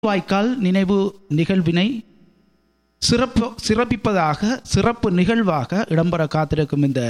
வாய்க்கால் நினைவு நிகழ்வினை சிறப்பு சிறப்பிப்பதாக சிறப்பு நிகழ்வாக இடம்பெற காத்திருக்கும் இந்த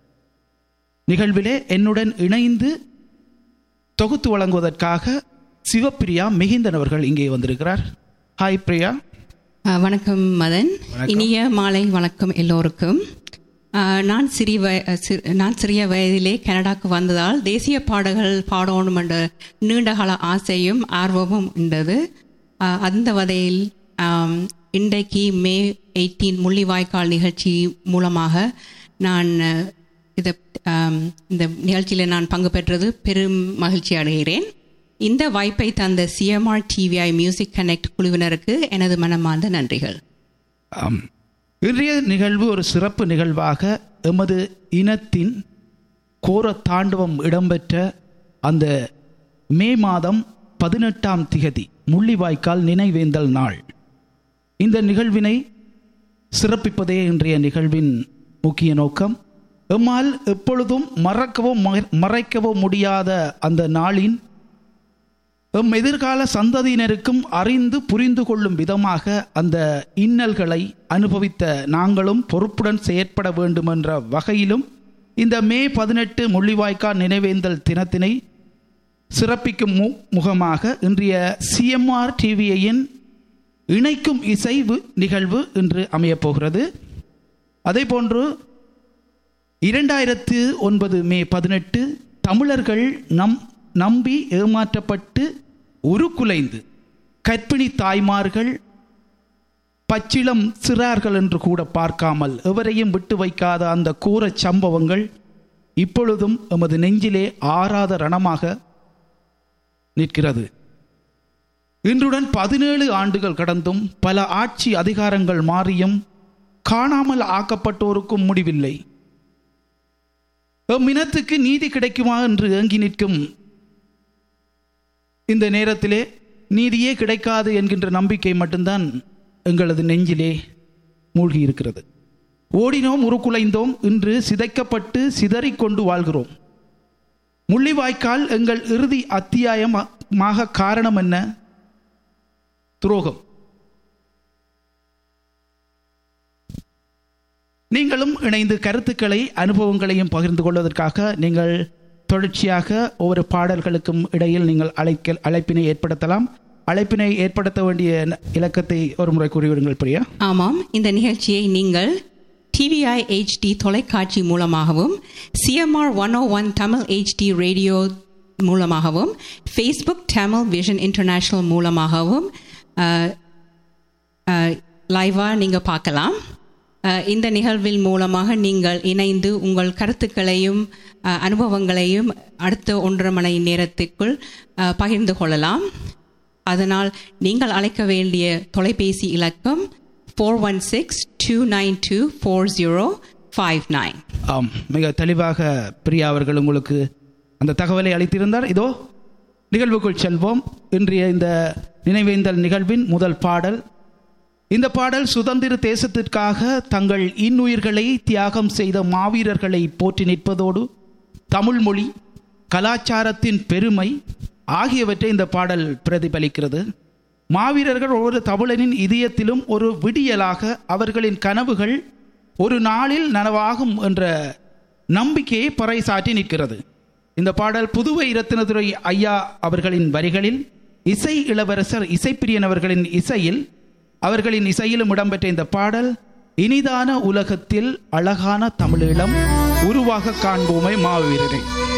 நிகழ்விலே என்னுடன் இணைந்து தொகுத்து வழங்குவதற்காக சிவப்பிரியா மிகிந்தன் அவர்கள் இங்கே வந்திருக்கிறார் ஹாய் பிரியா அஹ், வணக்கம் மதன் வணக்கம். இனிய மாலை வணக்கம் எல்லோருக்கும் அஹ், நான் சிறிய வய அஹ், சி- நான் சிறிய வயதிலே கனடாக்கு வந்ததால் தேசிய பாடல்கள் பாடணும் என்ற நீண்டகால ஆசையும் ஆர்வமும் உண்டது அஹ், அந்த வகையில் ஆம், இன்றைக்கு மே எயிட்டீன் முள்ளிவாய்க்கால் நிகழ்ச்சி மூலமாக நான் அஹ், இத ஆம், இந்த நிகழ்ச்சியில் நான் பங்கு பெற்றது பெரும் மகிழ்ச்சி அடைகிறேன் இந்த வாய்ப்பை தந்த சிஎம்ஆர் டிவிஐ மியூசிக் கனெக்ட் குழுவினருக்கு எனது மனமார்ந்த நன்றிகள் ஆம். இன்றைய நிகழ்வு ஒரு சிறப்பு நிகழ்வாக எமது இனத்தின் கோர தாண்டவம் இடம்பெற்ற அந்த மே மாதம் பதினெட்டாம் திகதி முள்ளிவாய்க்கால் நினைவேந்தல் நாள் இந்த நிகழ்வினை சிறப்பிப்பதே இன்றைய நிகழ்வின் முக்கிய நோக்கம் எம்மால் எப்பொழுதும் மறக்கவோ மற- மறைக்கவோ முடியாத அந்த நாளின் எம் எதிர்கால சந்ததியினருக்கும் அறிந்து புரிந்து கொள்ளும் விதமாக அந்த இன்னல்களை அனுபவித்த நாங்களும் பொறுப்புடன் செயற்பட வேண்டும் என்ற வகையிலும் இந்த மே பதினெட்டு முள்ளிவாய்க்கால் நினைவேந்தல் தினத்தினை சிறப்பிக்கும் மு முகமாக இன்றைய சிஎம்ஆர் டிவியின் இணைக்கும் இசைவு நிகழ்வு இன்று அமையப் போகிறது அதேபோன்று இரண்டாயிரத்து ஒன்பது மே பதினெட்டு தமிழர்கள் நம் நம்பி ஏமாற்றப்பட்டு உருக்குலைந்து கற்பிணி தாய்மார்கள் பச்சிளம் சிறார்கள் என்று கூட பார்க்காமல் எவரையும் விட்டு வைக்காத அந்த கூரச் சம்பவங்கள் இப்பொழுதும் எமது நெஞ்சிலே ஆறாத ரணமாக நிற்கிறது இன்றுடன் பதினேழு ஆண்டுகள் கடந்தும் பல ஆட்சி அதிகாரங்கள் மாறியும் காணாமல் ஆக்கப்பட்டோருக்கும் முடிவில்லை எம் இனத்துக்கு நீதி கிடைக்குமா என்று ஏங்கி நிற்கும் இந்த நேரத்திலே நீதியே கிடைக்காது என்கின்ற நம்பிக்கை மட்டும்தான் எங்களது நெஞ்சிலே மூழ்கி இருக்கிறது ஓடினோம் உருக்குலைந்தோம் இன்று சிதைக்கப்பட்டு வாழ்கிறோம் முள்ளிவாய்க்கால் எங்கள் இறுதி அத்தியாயமாக காரணம் என்ன துரோகம் நீங்களும் இணைந்து கருத்துக்களை அனுபவங்களையும் பகிர்ந்து கொள்வதற்காக நீங்கள் தொடர்ச்சியாக ஒவ்வொரு பாடல்களுக்கும் இடையில் நீங்கள் அழைக்க அழைப்பினை ஏற்படுத்தலாம் அழைப்பினை ஏற்படுத்த வேண்டிய ந- இலக்கத்தை ஒரு முறை கூறிவிடுங்கள் பிரியா ஆமாம் இந்த நிகழ்ச்சியை நீங்கள் டிவிஐ HD தொலைக்காட்சி மூலமாகவும் CMR one O one Tamil HD radio மூலமாகவும் ஃபேஸ்புக் தமிழ் விஷன் இன்டர்நேஷ்னல் மூலமாகவும் லைவாக நீங்கள் பார்க்கலாம் அஹ், இந்த நிகழ்வின் மூலமாக நீங்கள் இணைந்து உங்கள் கருத்துக்களையும் அஹ், அனுபவங்களையும் அடுத்த ஒன்றரை மணி நேரத்துக்குள் அஹ், பகிர்ந்து கொள்ளலாம் அதனால் நீங்கள் அழைக்க வேண்டிய தொலைபேசி இலக்கம் four one six two nine two four zero five nine ஆம் மிக தெளிவாக பிரியா அவர்கள் உங்களுக்கு அந்த தகவலை அளித்திருந்தார் இதோ நிகழ்வுக்குள் செல்வோம் இன்றைய இந்த நினைவேந்தல் நிகழ்வின் முதல் பாடல் இந்த பாடல் சுதந்திர தேசத்திற்காக தங்கள் இன்னுயிர்களை தியாகம் செய்த மாவீரர்களை போற்றி நிற்பதோடு தமிழ் மொழி கலாச்சாரத்தின் பெருமை ஆகியவற்றை இந்த பாடல் பிரதிபலிக்கிறது மாவீரர்கள் ஒவ்வொரு தமிழனின் இதயத்திலும் ஒரு விடியலாக அவர்களின் கனவுகள் ஒரு நாளில் நனவாகும் என்ற நம்பிக்கையை பறைசாற்றி நிற்கிறது இந்த பாடல் புதுவை இரத்தினதுரை ஐயா அவர்களின் வரிகளில் இசை இளவரசர் இசைப்பிரியன் அவர்களின் இசையில் அவர்களின் இசையிலும் இடம்பெற்ற இந்த பாடல் இனிதான உலகத்தில் அழகான தமிழீழம் உருவாக காண்போமே மாவீரரை